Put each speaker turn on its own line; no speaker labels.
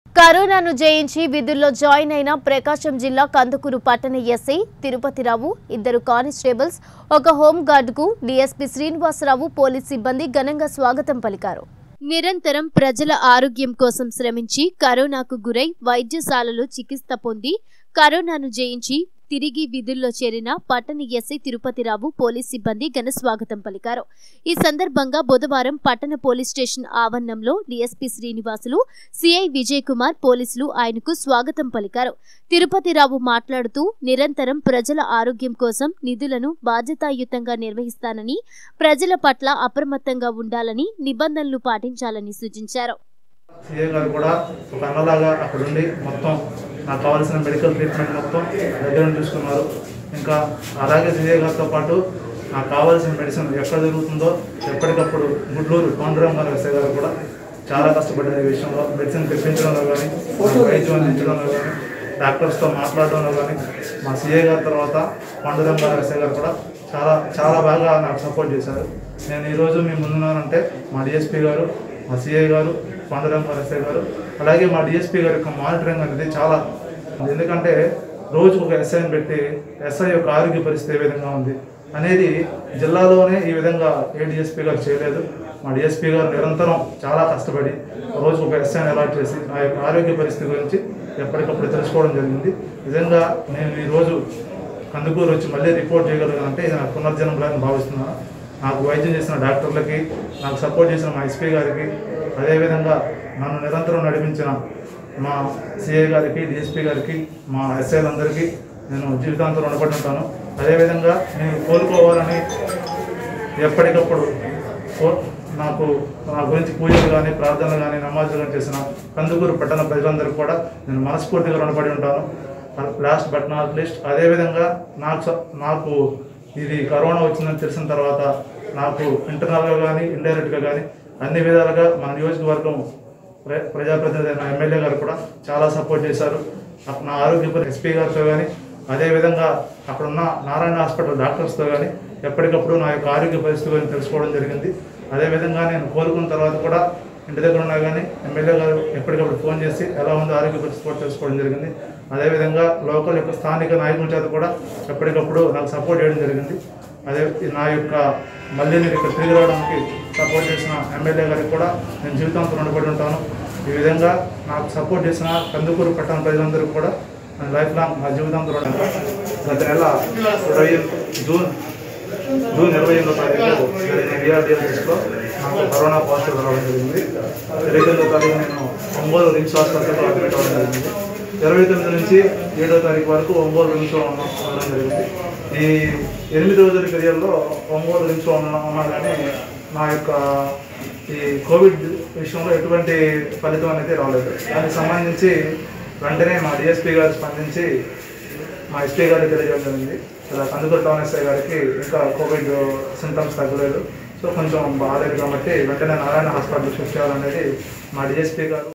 కరోనాను జయించి విధుల్లో జాయిన్ అయిన ప్రకాశం జిల్లా కందుకూరు పట్టణ ఎస్ఐ తిరుపతిరావు ఇద్దరు కానిస్టేబుల్స్ ఒక హోంగార్డుకు డీఎస్పీ శ్రీనివాసరావు పోలీస్ సిబ్బంది ఘనంగా స్వాగతం పలికారు నిరంతరం ప్రజల ఆరోగ్యం కోసం శ్రమించి కరోనాకు గురై వైద్యశాలలో చికిత్స పొంది కరోనాను జయించి తిరిగి విధుల్లో చేరిన పట్టణ ఎస్ఐ తిరుపతిరావు పోలీస్ సిబ్బంది ఘన స్వాగతం పలికారు ఈ సందర్భంగా బుధవారం పట్టణ పోలీస్ స్టేషన్ ఆవరణంలో డీఎస్పీ శ్రీనివాసులు సిఐ విజయ్ కుమార్ పోలీసులు ఆయనకు స్వాగతం పలికారు తిరుపతిరావు మాట్లాడుతూ నిరంతరం ప్రజల ఆరోగ్యం కోసం నిధులను బాధ్యతాయుతంగా నిర్వహిస్తానని ప్రజల పట్ల అప్రమత్తంగా ఉండాలని నిబంధనలు పాటించాలని సూచించారు
సిఏ గారు కూడా ఒక అన్నలాగా అక్కడ ఉండి మొత్తం నాకు కావాల్సిన మెడికల్ ట్రీట్మెంట్ మొత్తం దగ్గర ఉండి చూసుకున్నారు ఇంకా అలాగే సిఏ గారితో పాటు నాకు కావాల్సిన మెడిసిన్ ఎక్కడ జరుగుతుందో ఎప్పటికప్పుడు గుడ్లూరు పాండురామ్ గారు ఎస్ఐ గారు కూడా చాలా కష్టపడ్డారు ఈ విషయంలో మెడిసిన్ తెప్పించడంలో కానీ నాకు వైద్యం అందించడంలో కానీ డాక్టర్స్తో మాట్లాడడంలో కానీ మా సిఏ గారి తర్వాత పాండురామ్ గారు ఎస్ఐ గారు కూడా చాలా చాలా బాగా నాకు సపోర్ట్ చేశారు నేను ఈరోజు మీ ముందున్నానంటే మా డిఎస్పీ గారు మా సిఐ గారు పాండురామ్ గారు ఎస్ఐ గారు అలాగే మా డిఎస్పీ గారి యొక్క మానిటరింగ్ అనేది చాలా ఎందుకంటే రోజు ఒక ఎస్ఐని పెట్టి ఎస్ఐ యొక్క ఆరోగ్య పరిస్థితి ఏ విధంగా ఉంది అనేది జిల్లాలోనే ఈ విధంగా ఏ డిఎస్పీ గారు చేయలేదు మా డిఎస్పీ గారు నిరంతరం చాలా కష్టపడి రోజు ఒక ఎస్ఐని అలాట్ చేసి నా యొక్క ఆరోగ్య పరిస్థితి గురించి ఎప్పటికప్పుడు తెలుసుకోవడం జరిగింది నిజంగా నేను ఈరోజు కందుకూరు వచ్చి మళ్ళీ రిపోర్ట్ చేయగలిగానంటే ఇది నాకు పునర్జన్మలా అని భావిస్తున్నాను నాకు వైద్యం చేసిన డాక్టర్లకి నాకు సపోర్ట్ చేసిన మా ఎస్పీ గారికి అదేవిధంగా నన్ను నిరంతరం నడిపించిన మా సిఐ గారికి డిఎస్పీ గారికి మా ఎస్ఐలందరికీ నేను జీవితాంతం రుణపడి ఉంటాను అదేవిధంగా నేను కోలుకోవాలని ఎప్పటికప్పుడు కో- నాకు నా గురించి పూజలు కానీ ప్రార్థనలు కానీ నమాజులు కానీ చేసిన కందుకూరు పట్టణ ప్రజలందరికీ కూడా నేను మనస్ఫూర్తిగా రుణపడి ఉంటాను లాస్ట్ బట్ నాట్ లిస్ట్ అదేవిధంగా నాకు స- నాకు ఇది కరోనా వచ్చిందని తెలిసిన తర్వాత నాకు ఇంటర్నల్గా కానీ ఇండైరెక్ట్గా కానీ అన్ని విధాలుగా మన నియోజకవర్గం ప్ర- ప్రజాప్రతినిధి అయిన ఎమ్మెల్యే గారు కూడా చాలా సపోర్ట్ చేశారు అప్పుడు నా ఆరోగ్య ఎస్పీ గారితో కానీ అదేవిధంగా అక్కడ ఉన్న నారాయణ హాస్పిటల్ డాక్టర్స్తో కానీ ఎప్పటికప్పుడు నా యొక్క ఆరోగ్య పరిస్థితి గురించి తెలుసుకోవడం జరిగింది అదేవిధంగా నేను కోలుకున్న తర్వాత కూడా ఇంటి దగ్గర ఉన్నా కానీ ఎమ్మెల్యే గారు ఎప్పటికప్పుడు ఫోన్ చేసి ఎలా ఉందో ఆరోగ్య పరిస్థితి కూడా తెలుసుకోవడం జరిగింది అదేవిధంగా లోకల్ యొక్క స్థానిక నాయకుల చేత కూడా ఎప్పటికప్పుడు నాకు సపోర్ట్ చేయడం జరిగింది అదే నా యొక్క మళ్ళీ నేను ఇక్కడ తిరిగి రావడానికి సపోర్ట్ చేసిన ఎమ్మెల్యే గారికి కూడా నేను జీవితాంతం రుణపడి ఉంటాను ఈ విధంగా నాకు సపోర్ట్ చేసిన కందుకూరు పట్టణ ప్రజలందరికీ కూడా నేను లైఫ్ లాంగ్ నా జీవితాంతం రుణం గత నెల ఇరవై జూన్ జూన్ ఇరవై ఎనిమిదో తారీఖు జరిగిన విఆర్డీఎల్ టెస్ట్లో నాకు కరోనా పాజిటివ్ రావడం జరిగింది ఇరవై తొమ్మిదో తారీఖు నేను ఒంగోలు రిమ్స్ హాస్పిటల్లో అడ్మిట్ అవ్వడం జరిగింది ఇరవై తొమ్మిది నుంచి ఏడో తారీఖు వరకు ఒంగోలు రిమ్స్లో ఉన్న ఉండడం జరిగింది ఈ ఎనిమిది రోజుల పీరియడ్లో ఒంగోలు రిమ్స్లో ఉన్న ఉన్నా కానీ నా యొక్క ఈ కోవిడ్ విషయంలో ఎటువంటి ఫలితం అనేది రాలేదు దానికి సంబంధించి వెంటనే మా డిఎస్పీ గారు స్పందించి మా ఎస్పీ గారికి తెలియజేయడం జరిగింది ఇలా కందుకూరు టౌన్ ఎస్ఐ గారికి ఇంకా కోవిడ్ సింటమ్స్ తగ్గలేదు సో కొంచెం బాగాలేదు కాబట్టి వెంటనే నారాయణ హాస్పిటల్ షిఫ్ట్ చేయాలనేది మా డిఎస్పీ గారు